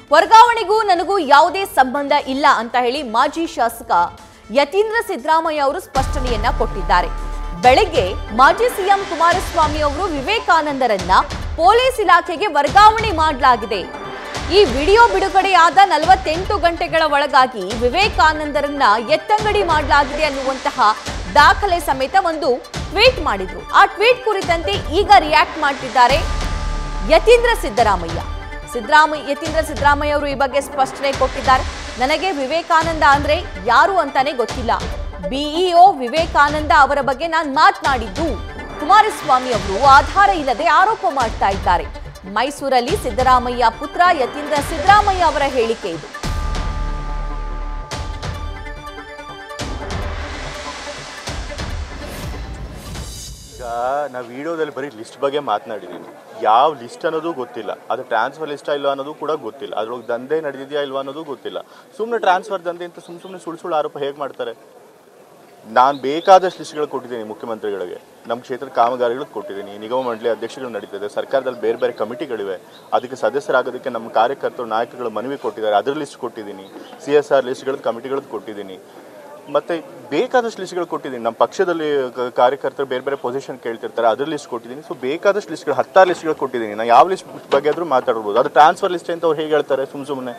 ವರ್ಗಾವಣೆಗೂ ನನಗೂ ಯಾವುದೇ ಸಂಬಂಧ ಇಲ್ಲ ಅಂತ ಹೇಳಿ ಮಾಜಿ ಶಾಸಕ ಯತೀಂದ್ರ ಸಿದ್ದರಾಮಯ್ಯ ಅವರು ಸ್ಪಷ್ಟನೆಯನ್ನ ಕೊಟ್ಟಿದ್ದಾರೆ ಬೆಳಗ್ಗೆ ಮಾಜಿ ಸಿಎಂ ಕುಮಾರಸ್ವಾಮಿ ಅವರು ವಿವೇಕಾನಂದರನ್ನ ಪೊಲೀಸ್ ಇಲಾಖೆಗೆ ವರ್ಗಾವಣೆ ಮಾಡಲಾಗಿದೆ ಈ ವಿಡಿಯೋ ಬಿಡುಗಡೆಯಾದ ನಲವತ್ತೆಂಟು ಗಂಟೆಗಳ ಒಳಗಾಗಿ ವಿವೇಕಾನಂದರನ್ನ ಎತ್ತಂಗಡಿ ಮಾಡಲಾಗಿದೆ ಅನ್ನುವಂತಹ ದಾಖಲೆ ಸಮೇತ ಒಂದು ಟ್ವೀಟ್ ಮಾಡಿದ್ರು ಆ ಟ್ವೀಟ್ ಕುರಿತಂತೆ ಈಗ ರಿಯಾಕ್ಟ್ ಮಾಡ್ತಿದ್ದಾರೆ ಯತೀಂದ್ರ ಸಿದ್ದರಾಮಯ್ಯ ಸಿದ್ದರಾಮಯ್ಯ ಯತೀಂದ್ರ ಸಿದ್ದರಾಮಯ್ಯ ಅವರು ಈ ಬಗ್ಗೆ ಸ್ಪಷ್ಟನೆ ಕೊಟ್ಟಿದ್ದಾರೆ ನನಗೆ ವಿವೇಕಾನಂದ ಅಂದ್ರೆ ಯಾರು ಅಂತಾನೆ ಗೊತ್ತಿಲ್ಲ ಬಿಇಒ ವಿವೇಕಾನಂದ ಅವರ ಬಗ್ಗೆ ನಾನು ಮಾತನಾಡಿದ್ದು ಕುಮಾರಸ್ವಾಮಿ ಅವರು ಆಧಾರ ಇಲ್ಲದೆ ಆರೋಪ ಮಾಡ್ತಾ ಇದ್ದಾರೆ ಮೈಸೂರಲ್ಲಿ ಸಿದ್ದರಾಮಯ್ಯ ಪುತ್ರ ಯತೀಂದ್ರ ಸಿದ್ದರಾಮಯ್ಯ ಅವರ ಹೇಳಿಕೆ ಇದು ಈಗ ನಾವು ವಿಡಿಯೋದಲ್ಲಿ ಬರೀ ಲಿಸ್ಟ್ ಬಗ್ಗೆ ಮಾತನಾಡಿದ್ದೀವಿ ಯಾವ ಲಿಸ್ಟ್ ಅನ್ನೋದು ಗೊತ್ತಿಲ್ಲ ಅದು ಟ್ರಾನ್ಸ್ಫರ್ ಲಿಸ್ಟಾ ಇಲ್ವಾ ಅನ್ನೋದು ಕೂಡ ಗೊತ್ತಿಲ್ಲ ಅದ್ರೊಳಗೆ ದಂಧೆ ನಡೆದಿದೆಯಾ ಇಲ್ವಾ ಅನ್ನೋದು ಗೊತ್ತಿಲ್ಲ ಸುಮ್ಮನೆ ಟ್ರಾನ್ಸ್ಫರ್ ದಂಧೆ ಅಂತ ಸುಮ್ಮನೆ ಸುಮ್ಮನೆ ಸುಳ್ಳು ಸುಳ್ಳು ಆರೋಪ ಹೇಗೆ ಮಾಡ್ತಾರೆ ನಾನು ಬೇಕಾದಷ್ಟು ಲಿಸ್ಟ್ಗಳು ಕೊಟ್ಟಿದ್ದೀನಿ ಮುಖ್ಯಮಂತ್ರಿಗಳಿಗೆ ನಮ್ಮ ಕ್ಷೇತ್ರದ ಕಾಮಗಾರಿಗಳಿಗೆ ಕೊಟ್ಟಿದ್ದೀನಿ ನಿಗಮ ಮಂಡಳಿ ಅಧ್ಯಕ್ಷಗಳು ನಡೀತಿದೆ ಸರ್ಕಾರದಲ್ಲಿ ಬೇರೆ ಬೇರೆ ಕಮಿಟಿಗಳಿವೆ ಅದಕ್ಕೆ ಸದಸ್ಯರಾಗೋದಕ್ಕೆ ನಮ್ಮ ಕಾರ್ಯಕರ್ತರು ನಾಯಕರುಗಳು ಮನವಿ ಕೊಟ್ಟಿದ್ದಾರೆ ಅದ್ರ ಲಿಸ್ಟ್ ಕೊಟ್ಟಿದ್ದೀನಿ ಸಿ ಎಸ್ ಆರ್ ಲಿಸ್ಟ್ಗಳದ್ದು ಕಮಿಟಿಗಳದ್ದು ಕೊಟ್ಟಿದ್ದೀನಿ ಮತ್ತೆ ಬೇಕಾದಷ್ಟು ಲಿಸ್ಟ್ಗಳು ಕೊಟ್ಟಿದ್ದೀನಿ ನಮ್ಮ ಪಕ್ಷದಲ್ಲಿ ಕ- ಕಾರ್ಯಕರ್ತರು ಬೇರೆ ಬೇರೆ ಪೊಸಿಷನ್ ಕೇಳ್ತಿರ್ತಾರೆ ಅದ್ರ ಲಿಸ್ಟ್ ಕೊಟ್ಟಿದ್ದೀನಿ ಸೊ ಬೇಕಾದಷ್ಟು ಲಿಸ್ಟ್ಗಳು ಹತ್ತಾರು ಲಿಸ್ಟ್ಗಳು ಕೊಟ್ಟಿದ್ದೀನಿ ನಾನು ಯಾವ ಲಿಸ್ಟ್ ಬಗ್ಗೆ ಆದರೂ ಮಾತಾಡ್ಬೋದು ಅದು ಟ್ರಾನ್ಸ್ಫರ್ ಲಿಸ್ಟ್ ಅಂತ ಅವ್ರು ಹೇಗೆ ಹೇಳ್ತಾರೆ ಸುಮ್ಮ ಸುಮ್ಮನೆ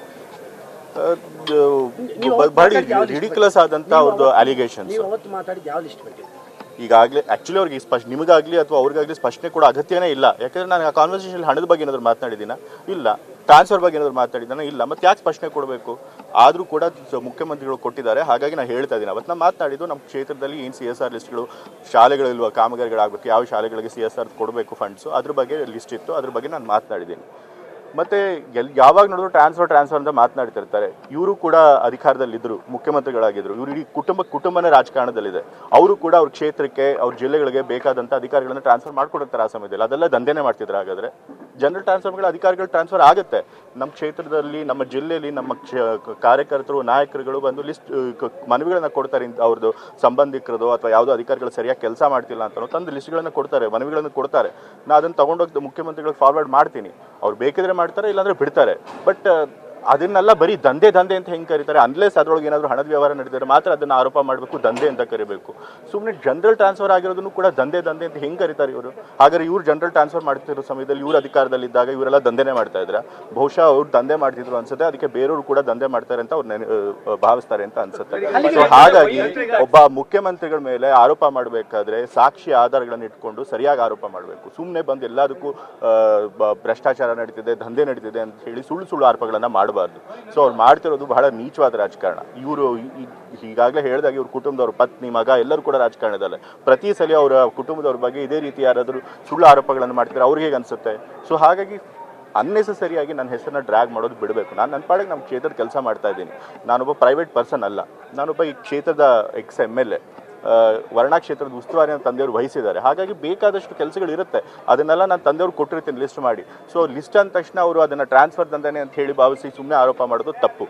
ಬಹಳ ರಿಡಿಕ್ಯುಲಸ್ ಆದಂತ ಅವ್ರದ್ದು ಅಲಿಗೇಷನ್ಸ್ ನೀವು ಅವತ್ತು ಮಾತಾಡಿದ ಯಾವ ಲಿಸ್ಟ್ ಬಗ್ಗೆ ಈಗಾಗಲೇ ಆಕ್ಚುಲಿ ಅವ್ರಿಗೆ ಸ್ಪಷ್ಟ ನಿಮಗಾಗ್ಲಿ ಅಥವಾ ಅವ್ರಿಗಾಗ್ಲಿ ಸ್ಪಷ್ಟನೆ ಕೊಡೋ ಅಗತ್ಯನೇ ಇಲ್ಲ ಯಾಕಂದ್ರೆ ನಾನು ಆ ಕಾನ್ವರ್ಸೇಷನ್ ಹಣದ ಬಗ್ಗೆ ಏನಾದ್ರು ಮಾತನಾಡಿದ್ದೀನ ಇಲ್ಲ ಟ್ರಾನ್ಸ್ಫರ್ ಬಗ್ಗೆ ಏನಾದ್ರು ಮಾತಾಡಿದ್ದಾನ ಇಲ್ಲ ಮತ್ತೆ ಯಾಕೆ ಸ್ಪಷ್ಟನೆ ಕೊಡಬೇಕು ಆದರೂ ಕೂಡ ಸ- ಮುಖ್ಯಮಂತ್ರಿಗಳು ಕೊಟ್ಟಿದ್ದಾರೆ ಹಾಗಾಗಿ ನಾನು ಹೇಳ್ತಾ ಇದ್ದೀನಿ ಅವತ್ತು ನಾನು ಮಾತನಾಡಿದ್ದು ನಮ್ಮ ಕ್ಷೇತ್ರದಲ್ಲಿ ಏನು ಸಿ ಎಸ್ ಆರ್ ಲಿಸ್ಟ್ಗಳು ಶಾಲೆಗಳಿಲ್ವಾ ಕಾಮಗಾರಿಗಳಾಗಬೇಕು ಯಾವ ಶಾಲೆಗಳಿಗೆ ಸಿ ಎಸ್ ಆರ್ ಕೊಡಬೇಕು ಫಂಡ್ಸು ಅದ್ರ ಬಗ್ಗೆ ಲಿಸ್ಟ್ ಇತ್ತು ಅದ್ರ ಬಗ್ಗೆ ನಾನು ಮಾತನಾಡಿದ್ದೀನಿ ಮತ್ತೆ ಎಲ್ ಯಾವಾಗ ನೋಡಿದ್ರು ಟ್ರಾನ್ಸ್ಫರ್ ಟ್ರಾನ್ಸ್ಫರ್ ಅಂತ ಮಾತನಾಡ್ತಿರ್ತಾರೆ ಇವರು ಕೂಡ ಅಧಿಕಾರದಲ್ಲಿದ್ದರು ಮುಖ್ಯಮಂತ್ರಿಗಳಾಗಿದ್ರು ಇವರು ಇಡೀ ಕುಟುಂಬ ಕುಟುಂಬನೇ ರಾಜಕಾರಣದಲ್ಲಿದೆ ಅವರು ಕೂಡ ಅವ್ರ ಕ್ಷೇತ್ರಕ್ಕೆ ಅವ್ರ ಜಿಲ್ಲೆಗಳಿಗೆ ಬೇಕಾದಂತ ಅಧಿಕಾರಿಗಳನ್ನ ಟ್ರಾನ್ಸ್ಫರ್ ಮಾಡ್ಕೊಡುತ್ತಾರೆ ಆ ಸಮಯದಲ್ಲಿ ಅದೆಲ್ಲ ದಂಧೆನೇ ಮಾಡ್ತಿದ್ರು ಹಾಗಾದ್ರೆ ಜನರಲ್ ಟ್ರಾನ್ಸ್ಫರ್ಗಳ ಅಧಿಕಾರಿಗಳು ಟ್ರಾನ್ಸ್ಫರ್ ಆಗುತ್ತೆ ನಮ್ಮ ಕ್ಷೇತ್ರದಲ್ಲಿ ನಮ್ಮ ಜಿಲ್ಲೆಯಲ್ಲಿ ನಮ್ಮ ಕ್ಷ- ಕಾರ್ಯಕರ್ತರು ನಾಯಕರುಗಳು ಬಂದು ಲಿಸ್ಟ್ ಮನವಿಗಳನ್ನ ಕೊಡ್ತಾರೆ ಇಂತ ಅವ್ರದ್ದು ಸಂಬಂಧಿಕರದು ಅಥವಾ ಯಾವುದೋ ಅಧಿಕಾರಿಗಳು ಸರಿಯಾಗಿ ಕೆಲಸ ಮಾಡ್ತಿಲ್ಲ ಅಂತ ತಂದು ಲಿಸ್ಟ್ಗಳನ್ನ ಕೊಡ್ತಾರೆ ಮನವಿಗಳನ್ನು ಕೊಡ್ತಾರೆ ನಾ ಅದನ್ನು ತಗೊಂಡೋಗಿ ಮುಖ್ಯಮಂತ್ರಿಗಳಿಗೆ ಫಾರ್ವರ್ಡ್ ಮಾಡ್ತೀನಿ ಅವ್ರು ಬೇಕಿದ್ರೆ ಮಾಡ್ತಾರೆ ಇಲ್ಲಾಂದ್ರೆ ಬಿಡ್ತಾರೆ ಬಟ್ ಅದನ್ನೆಲ್ಲ ಬರೀ ದಂಧೆ ದಂಧೆ ಅಂತ ಹೆಂಗೆ ಕರೀತಾರೆ ಅನ್ಲೆಸ್ ಅದ್ರೊಳಗೆ ಏನಾದರೂ ಹಣದ ವ್ಯವಹಾರ ನಡೆದಿದ್ರೆ ಮಾತ್ರ ಅದನ್ನ ಆರೋಪ ಮಾಡಬೇಕು ದಂಧೆ ಅಂತ ಕರಿಬೇಕು ಸುಮ್ಮನೆ ಜನರಲ್ ಟ್ರಾನ್ಸ್ಫರ್ ಆಗಿರೋದನ್ನು ಕೂಡ ದಂಧೆ ದಂಧೆ ಅಂತ ಹೆಂಗೆ ಕರೀತಾರೆ ಇವರು ಹಾಗಾದ್ರೆ ಇವ್ರು ಜನರಲ್ ಟ್ರಾನ್ಸ್ಫರ್ ಮಾಡ್ತಿರೋ ಸಮಯದಲ್ಲಿ ಇವ್ರು ಅಧಿಕಾರದಲ್ಲಿದ್ದಾಗ ಇವರೆಲ್ಲ ದಂಧೆನೇ ಮಾಡ್ತಾ ಇದ್ರ ಬಹುಶಃ ಅವ್ರು ದಂಧೆ ಮಾಡ್ತಿದ್ರು ಅನ್ಸುತ್ತೆ ಅದಕ್ಕೆ ಬೇರೆಯವರು ಕೂಡ ದಂಧೆ ಮಾಡ್ತಾರೆ ಅಂತ ಅವ್ರು ನೆನೆ- ಆ, ಭಾವಿಸ್ತಾರೆ ಅಂತ ಅನ್ಸುತ್ತೆ ಸೊ ಹಾಗಾಗಿ ಒಬ್ಬ ಮುಖ್ಯಮಂತ್ರಿಗಳ ಮೇಲೆ ಆರೋಪ ಮಾಡಬೇಕಾದ್ರೆ ಸಾಕ್ಷಿ ಆಧಾರಗಳನ್ನು ಇಟ್ಕೊಂಡು ಸರಿಯಾಗಿ ಆರೋಪ ಮಾಡಬೇಕು ಸುಮ್ಮನೆ ಬಂದು ಎಲ್ಲದಕ್ಕೂ ಆ, ಬ- ಭ್ರಷ್ಟಾಚಾರ ನಡೀತಿದೆ ದಂಧೆ ನಡೀತಿದೆ ಅಂತ ಹೇಳಿ ಸುಳ್ಳು ಸುಳ್ಳು ಆರೋಪಗಳನ್ನ ಮಾಡಬಾರ್ದು ಸೊ ಅವ್ರು ಮಾಡ್ತಿರೋದು ಬಹಳ ನೀಚವಾದ ರಾಜಕಾರಣ ಇವರು ಈಗಾಗಲೇ ಹೇಳಿದಾಗ ಇವ್ರ ಕುಟುಂಬದವ್ರ ಪತ್ನಿ ಮಗ ಎಲ್ಲರೂ ಕೂಡ ರಾಜಕಾರಣದಲ್ಲೇ ಪ್ರತಿ ಸಲ ಅವರ ಕುಟುಂಬದವ್ರ ಬಗ್ಗೆ ಇದೇ ರೀತಿ ಯಾರಾದರೂ ಸುಳ್ಳು ಆರೋಪಗಳನ್ನು ಮಾಡ್ತಾರೆ ಅವ್ರಿಗೆ ಹೇಗೆ ಅನ್ಸುತ್ತೆ ಸೊ ಹಾಗಾಗಿ ಅನ್ನೆಸೆಸರಿಯಾಗಿ ನನ್ನ ಹೆಸರನ್ನ ಡ್ರ್ಯಾಗ್ ಮಾಡೋದು ಬಿಡಬೇಕು ನಾನು ನನ್ನ ಪಾಡಿಗೆ ನಮ್ಮ ಕ್ಷೇತ್ರದ ಕೆಲಸ ಮಾಡ್ತಾ ಇದ್ದೀನಿ ನಾನೊಬ್ಬ ಪ್ರೈವೇಟ್ ಪರ್ಸನ್ ಅಲ್ಲ ನಾನೊಬ್ಬ ಈ ಕ್ಷೇತ್ರದ ex M L A Varuna ಕ್ಷೇತ್ರದ ಉಸ್ತುವಾರಿ ನನ್ನ ತಂದೆಯವರು ವಹಿಸಿದ್ದಾರೆ ಹಾಗಾಗಿ ಬೇಕಾದಷ್ಟು ಕೆಲಸಗಳು ಇರುತ್ತೆ ಅದನ್ನೆಲ್ಲ ನಾನು ತಂದೆಯವ್ರು ಕೊಟ್ಟಿರ್ತೀನಿ ಲಿಸ್ಟ್ ಮಾಡಿ ಸೊ ಲಿಸ್ಟ್ ಅಂದ ತಕ್ಷಣ ಅವರು ಅದನ್ನ ಟ್ರಾನ್ಸ್ಫರ್ ದಂಧನೆ ಅಂತ ಹೇಳಿ ಭಾವಿಸಿ ಸುಮ್ಮನೆ ಆರೋಪ ಮಾಡೋದು ತಪ್ಪು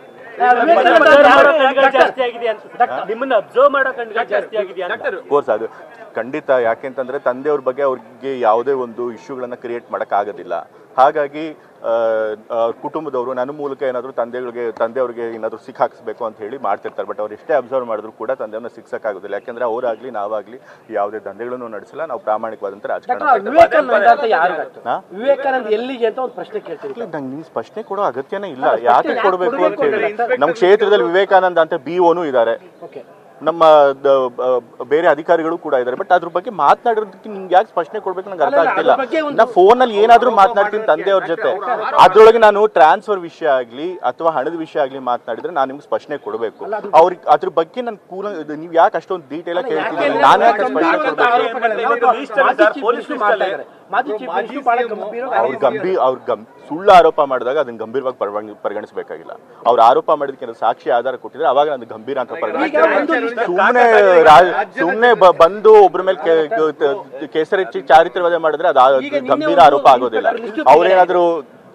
ಜಾಸ್ತಿ ಆಗಿದೆ ಅಂತ ನಿಮ್ಮನ್ನ ಅಬ್ಸರ್ವ್ ಮಾಡೋ ಕಣ್ಗಳು ಜಾಸ್ತಿ ಆಗಿದೆ ಅಂತ ಕೋರ್ಸ್ ಅದು ಖಂಡಿತ ಯಾಕೆಂತಂದ್ರೆ ತಂದೆಯವ್ರ ಬಗ್ಗೆ ಅವ್ರಿಗೆ ಯಾವುದೇ ಒಂದು ಇಶ್ಯೂಗಳನ್ನ ಕ್ರಿಯೇಟ್ ಮಾಡೋಕ್ಕಾಗೋದಿಲ್ಲ ಹಾಗಾಗಿ ಆ, ಅವ್ರ ಕುಟುಂಬದವರು ನನ್ನ ಮೂಲಕ ಏನಾದರೂ ತಂದೆಗಳಿಗೆ ತಂದೆಯವ್ರಿಗೆ ಏನಾದರೂ ಸಿಕ್ಕಾಕ್ಸ್ಬೇಕು ಅಂತ ಹೇಳಿ ಮಾಡ್ತಿರ್ತಾರೆ ಬಟ್ ಅವ್ರು ಎಷ್ಟೇ ಅಬ್ಸರ್ವ್ ಮಾಡಿದ್ರು ಕೂಡ ತಂದೆಯವ್ರನ್ನ ಸಿಕ್ಸಕ್ಕಾಗೋದಿಲ್ಲ ಯಾಕೆಂದ್ರೆ ಅವರಾಗ್ಲಿ ನಾವಾಗ್ಲಿ ಯಾವುದೇ ದಂಧೆಗಳನ್ನು ನಡೆಸಿಲ್ಲ ನಾವು ಪ್ರಾಮಾಣಿಕವಾದಂಥ ರಾಜಕಾರಣ ಡಾಕ್ಟರ್ ವಿವೇಕಾನಂದ ಅಂತ ಯಾರು ಡಾಕ್ಟರ್ ಹಾ? ವಿವೇಕಾನಂದ ಎಲ್ಲಿಗೆ ಅಂತ ಒಂದು ಪ್ರಶ್ನೆ ಕೇಳ್ತೀನಿ ಇಲ್ಲ, ನಂಗೆ ನೀವು ಸ್ಪಷ್ಟನೆ ಕೊಡೋ ಅಗತ್ಯನೇ ಇಲ್ಲ ಯಾಕೆ ಕೊಡಬೇಕು ಅಂತ ಹೇಳಿ ನಮ್ಮ ಕ್ಷೇತ್ರದಲ್ಲಿ ವಿವೇಕಾನಂದ ಅಂತ ಬಿ ಓನು ಇದ್ದಾರೆ ಓಕೆ ನಮ್ಮ ದ- ಬ- ಬೇರೆ ಅಧಿಕಾರಿಗಳು ಕೂಡ ಇದ್ದಾರೆ ಬಟ್ ಅದ್ರ ಬಗ್ಗೆ ಮಾತನಾಡೋದಕ್ಕೆ ನಿಮ್ಗೆ ಯಾಕೆ ಸ್ಪಷ್ಟನೆ ಕೊಡ್ಬೇಕು ನಂಗೆ ಅರ್ಥ ಆಗ್ತಿಲ್ಲ ಬಗ್ಗೆ ಒಂದು- ನಾ ಫೋನ್ ಅಲ್ಲಿ ಏನಾದ್ರೂ ಮಾತನಾಡ್ತೀನಿ ತಂದೆಯವ್ರ ಜೊತೆ ಅದ್ರೊಳಗೆ ನಾನು ಟ್ರಾನ್ಸ್ಫರ್ ವಿಷಯ ಆಗ್ಲಿ ಅಥವಾ ಹಣದ ವಿಷಯ ಆಗ್ಲಿ ಮಾತನಾಡಿದ್ರೆ ನಾನು ನಿಮ್ಗೆ ಸ್ಪಷ್ಟನೆ ಕೊಡಬೇಕು ಅವ್ರಿಗೆ ಅದ್ರ ಬಗ್ಗೆ ನನ್ ಕೂಲ ನೀವು ಯಾಕೆ ಅಷ್ಟೊಂದು ಡೀಟೇಲ್ ಆಗಿ ಕೇಳ್ತಿದ್ದೀನಿ ನಾನು ಯಾಕೆ ಸ್ಪಷ್ಟನೆ ಕೊಡ್ಬೇಕು ಮಾಜಿ ಚೀಫ್ ಮಿನಿಸ್ಟರ್ ಬಹಳ ಗಂಭೀರವಾಗಿ ಅವ್ರ ಗಂಭೀರ ಅವ್ರ ಗಂ ಸುಳ್ಳು ಆರೋಪ ಮಾಡಿದಾಗ ಅದನ್ನ ಗಂಭೀರವಾಗಿ ಪರಿಗಣ- ಪರಿಗಣಿಸಬೇಕಾಗಿಲ್ಲ ಅವ್ರ ಆರೋಪ ಮಾಡಿದಕ್ಕೆ ಏನಾದ್ರು ಸಾಕ್ಷಿ ಆಧಾರ ಕೊಟ್ಟಿದ್ರೆ ಅವಾಗ ನಾನು ಗಂಭೀರ ಅಂತ ಪರಿಗಣಿಸ್ತೇನೆ ಸುಮ್ಮನೆ ಸುಮ್ಮನೆ ಬಂದು ಒಬ್ರ ಮೇಲೆ ಕೆ- ಕೆ- ಕೇಸರಿ ಚಾರಿತ್ರವಧೆ ಮಾಡಿದ್ರೆ ಅದು ಆ- ಗಂಭೀರ ಆರೋಪ ಆಗೋದಿಲ್ಲ ಅವ್ರೇನಾದ್ರು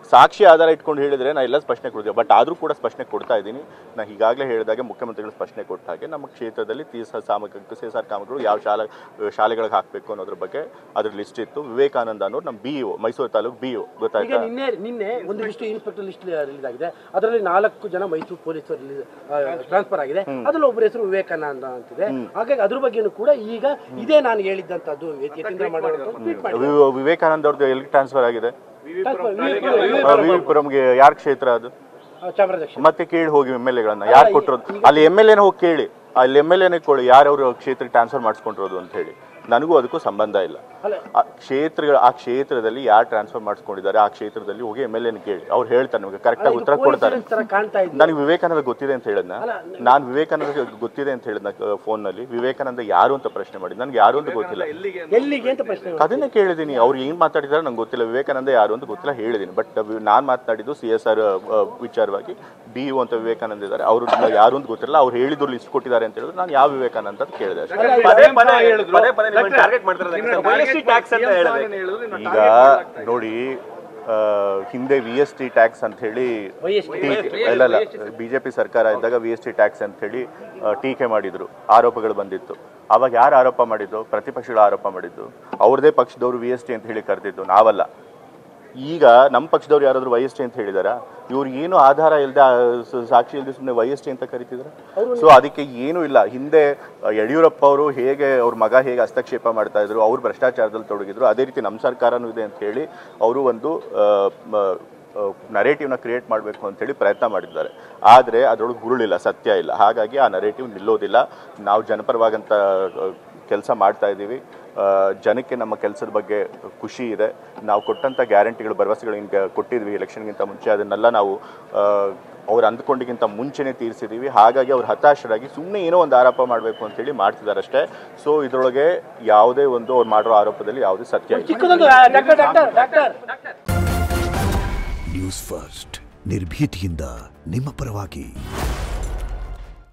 ಸಾಕ್ಷಿ ಆಧಾರ ಇಟ್ಕೊಂಡು ಹೇಳಿದ್ರೆ ನಾ ಎಲ್ಲ ಸ್ಪಷ್ಟನೆ ಕೊಡ್ತೀವಿ ಬಟ್ ಆದರೂ ಕೂಡ ಸ್ಪಷ್ಟನೆ ಕೊಡ್ತಾ ಇದ್ದೀನಿ ನಾ ಈಗಾಗಲೇ ಹೇಳಿದಾಗೆ ಮುಖ್ಯಮಂತ್ರಿಗಳು ಸ್ಪಷ್ಟನೆ ಕೊಟ್ಟ ಹಾಗೆ ನಮ್ಮ ಕ್ಷೇತ್ರದಲ್ಲಿ ತೀಸ ಸಾಮಗ್ರಿ ಸೇಸಾರ್ ಕಾಮಗಳು ಯಾವ ಶಾಲಾ ಶಾಲೆಗಳಿಗೆ ಹಾಕಬೇಕು ಅನ್ನೋದ್ರ ಬಗ್ಗೆ ಅದ್ರ ಲಿಸ್ಟ್ ಇತ್ತು ವಿವೇಕಾನಂದ ಅನ್ನೋರು ನಮ್ಮ B O Mysuru taluk B O ಈಗ ಗೊತ್ತಾಯ್ತಾ ನಿನ್ನೆ ನಿನ್ನೆ ಒಂದು ಲಿಸ್ಟ್ ಇನ್ಸ್ಪೆಕ್ಟರ್ ಲಿಸ್ಟ್ ರಿಲೀಸ್ ಆಗಿದೆ ಅದರಲ್ಲಿ ನಾಲ್ಕು ಜನ ಮೈಸೂರು ಪೊಲೀಸರು ಟ್ರಾನ್ಸ್ಫರ್ ಆಗಿದೆ ಅದ್ರಲ್ಲಿ ಒಬ್ಬರ ಹೆಸರು ವಿವೇಕಾನಂದ ಅಂತಿದೆ ಹಾಗಾಗಿ ಅದ್ರ ಬಗ್ಗೆನೂ ಕೂಡ ಈಗ ಇದೇ ನಾನು ಹೇಳಿದ್ದಂತದ್ದು ಯತೀಂದ್ರ ಮಾಡೋದು ಟ್ವೀಟ್ ಮಾಡಿ ವಿ- ವಿವೇಕಾನಂದ ಅವ್ರದ್ದು ಎಲ್ಲಿ ಟ್ರಾನ್ಸ್ಫರ್ ಆಗಿದೆ ಟ್ರಾನ್ಸ್ಫರ್ ವಿವಿಪುರಂಗೆ ಯಾರ ಕ್ಷೇತ್ರ ಅದು ಚಾಮರಾಜ ಮತ್ತೆ ಕೇಳಿ ಹೋಗಿ ಎಮ್ ಎಲ್ ಎಗಳನ್ನ ಯಾರು ಕೊಟ್ಟಿರೋದು ಅಲ್ಲಿ ಎಮ್ ಎಲ್ ಎನ ಹೋಗಿ ಕೇಳಿ ಅಲ್ಲಿ ಎಮ್ ಎಲ್ ಎನೇ ಕೊಡಿ ಯಾರವ್ರ ಕ್ಷೇತ್ರಕ್ಕೆ ಟ್ರಾನ್ಸ್ಫರ್ ಮಾಡಿಸ್ಕೊಂಡಿರೋದು ಅಂತ ಹೇಳಿ ನನಗೂ ಅದಕ್ಕೂ ಸಂಬಂಧ ಇಲ್ಲ ಆ ಕ್ಷೇತ್ರಗಳ ಆ ಕ್ಷೇತ್ರದಲ್ಲಿ ಯಾರು ಟ್ರಾನ್ಸ್ಫರ್ ಮಾಡಿಸ್ಕೊಂಡಿದ್ದಾರೆ ಆ ಕ್ಷೇತ್ರದಲ್ಲಿ ಹೋಗಿ ಎಮ್ ಎಲ್ ಎನ್ ಕೇಳಿ ಅವ್ರು ಹೇಳ್ತಾರೆ ನಿಮಗೆ ಕರೆಕ್ಟಾಗಿ ಉತ್ತರ ಕೊಡ್ತಾರೆ ತರ ಕಾಣ್ತಾ ಇದ್ದೆ ನನಗೆ ವಿವೇಕಾನಂದ ಗೊತ್ತಿದೆ ಅಂತ ಹೇಳಿದ್ನ ನಾನು ವಿವೇಕಾನಂದ ಗೊತ್ತಿದೆ ಅಂತ ಹೇಳಿದ್ನ ಫೋನ್ನಲ್ಲಿ ವಿವೇಕಾನಂದ ಯಾರು ಅಂತ ಪ್ರಶ್ನೆ ಮಾಡಿ ನನಗೆ ಯಾರು ಅಂತ ಗೊತ್ತಿಲ್ಲ ಎಲ್ಲಿಗೆ ಅಂತ ಪ್ರಶ್ನೆ ಅದನ್ನೇ ಕೇಳಿದ್ದೀನಿ ಅವ್ರು ಏನು ಮಾತಾಡಿದಾರೆ ನಂಗೆ ಗೊತ್ತಿಲ್ಲ ವಿವೇಕಾನಂದ ಯಾರು ಅಂತ ಗೊತ್ತಿಲ್ಲ ಹೇಳಿದ್ದೀನಿ ಬಟ್ ನಾನು ಮಾತನಾಡಿದ್ದು ಸಿ ಎಸ್ ಆರ್ ವಿಚಾರವಾಗಿ ಡಿ ಯು ಅಂತ ವಿವೇಕಾನಂದ ಇದ್ದಾರೆ ಅವರು ಯಾರು ಅಂತ ಗೊತ್ತಿಲ್ಲ ಅವ್ರು ಹೇಳಿದ್ರು ಲಿಸ್ಟ್ ಕೊಟ್ಟಿದ್ದಾರೆ ಅಂತ ಹೇಳಿದ್ರು ನಾನು ಯಾವ ವಿವೇಕಾನಂದ ಅಂತ ಕೇಳಿದೆ ಅಷ್ಟೇ. ಪದೇ ಪದೇ ಪದೇ ಪದೇ ನಿಮ್ಮನ್ನ ಟಾರ್ಗೆಟ್ ಮಾಡ್ತಾರೆ ವೈ ಎಸ್ ಟಿ ಟ್ಯಾಕ್ಸ್ ಅಂತ ಹೇಳಿದೆ ಈಗ ನೋಡಿ ಆ, ಹಿಂದೆ ವಿ ಎಸ್ ಟಿ ಟ್ಯಾಕ್ಸ್ ಅಂತ ಹೇಳಿ ಟೀಕೆ ಇಲ್ಲ ಇಲ್ಲ ಬಿಜೆಪಿ ಸರ್ಕಾರ ಇದ್ದಾಗ ವಿ ಎಸ್ ಟಿ ಟ್ಯಾಕ್ಸ್ ಅಂತ ಹೇಳಿ ಆ, ಟೀಕೆ ಮಾಡಿದ್ರು ಆರೋಪಗಳು ಬಂದಿತ್ತು ಅವಾಗ ಯಾರು ಆರೋಪ ಮಾಡಿದ್ದು ಪ್ರತಿಪಕ್ಷಗಳು ಆರೋಪ ಮಾಡಿದ್ದು ಅವ್ರದೇ ಪಕ್ಷದವರು ವಿ ಎಸ್ ಟಿ ಅಂತ ಹೇಳಿ ಕರೆದಿದ್ದು ನಾವಲ್ಲ ಈಗ ನಮ್ಮ ಪಕ್ಷದವ್ರು ಯಾರಾದ್ರೂ ವೈ ಎಸ್ ಟಿ ಅಂತ ಹೇಳಿದಾರ ಇವ್ರು ಏನು ಆಧಾರ ಇಲ್ಲದೆ ಸಾಕ್ಷಿ ಇಲ್ಲದೆ ಸುಮ್ಮನೆ ವೈ ಎಸ್ ಟಿ ಅಂತ ಕರಿತಿದ್ರು ಸೊ ಅದಕ್ಕೆ ಏನೂ ಇಲ್ಲ ಹಿಂದೆ ಆ, ಯಡಿಯೂರಪ್ಪ ಅವರು ಹೇಗೆ ಅವ್ರ ಮಗ ಹೇಗೆ ಹಸ್ತಕ್ಷೇಪ ಮಾಡ್ತಾ ಇದ್ರು ಅವ್ರು ಭ್ರಷ್ಟಾಚಾರದಲ್ಲಿ ತೊಡಗಿದ್ರು ಅದೇ ರೀತಿ ನಮ್ಮ ಸರ್ಕಾರನೂ ಇದೆ ಅಂತ ಹೇಳಿ ಅವರು ಒಂದು ನರೇಟಿವ್ನ ಕ್ರಿಯೇಟ್ ಮಾಡಬೇಕು ಅಂತೇಳಿ ಪ್ರಯತ್ನ ಮಾಡಿದ್ದಾರೆ ಆದರೆ ಅದರೊಳಗೆ ಗುರುಳಿಲ್ಲ ಸತ್ಯ ಇಲ್ಲ ಹಾಗಾಗಿ ಆ ನರೇಟಿವ್ ನಿಲ್ಲೋದಿಲ್ಲ ನಾವು ಜನಪರವಾಗಂತ ಕೆಲಸ ಮಾಡ್ತಾ ಇದ್ದೀವಿ ಆ, ಜನಕ್ಕೆ ನಮ್ಮ ಕೆಲಸದ ಬಗ್ಗೆ ಖುಷಿ ಇದೆ ನಾವು ಕೊಟ್ಟಂಥ ಗ್ಯಾರಂಟಿಗಳು ಭರವಸೆಗಳು ಹಿಂಗೆ ಕೊಟ್ಟಿದ್ವಿ ಎಲೆಕ್ಷನ್ಗಿಂತ ಮುಂಚೆ ಅದನ್ನೆಲ್ಲ ನಾವು ಆ, ಅವ್ರು ಅಂದ್ಕೊಂಡಿಗಿಂತ ಮುಂಚೆನೇ ತೀರಿಸಿದ್ದೀವಿ ಹಾಗಾಗಿ ಅವ್ರು ಹತಾಶರಾಗಿ ಸುಮ್ಮನೆ ಏನೋ ಒಂದು ಆರೋಪ ಮಾಡಬೇಕು ಅಂತೇಳಿ ಮಾಡ್ತಿದ್ದಾರೆ ಅಷ್ಟೇ ಸೊ ಇದರೊಳಗೆ ಯಾವುದೇ ಒಂದು ಅವ್ರು ಮಾಡಿರೋ ಆರೋಪದಲ್ಲಿ ಯಾವುದೇ ಸತ್ಯ ಇಲ್ಲ ಚಿಕ್ಕದೊಂದು doctor doctor doctor news first ನಿರ್ಭೀತಿಯಿಂದ ನಿಮ್ಮ ಪರವಾಗಿ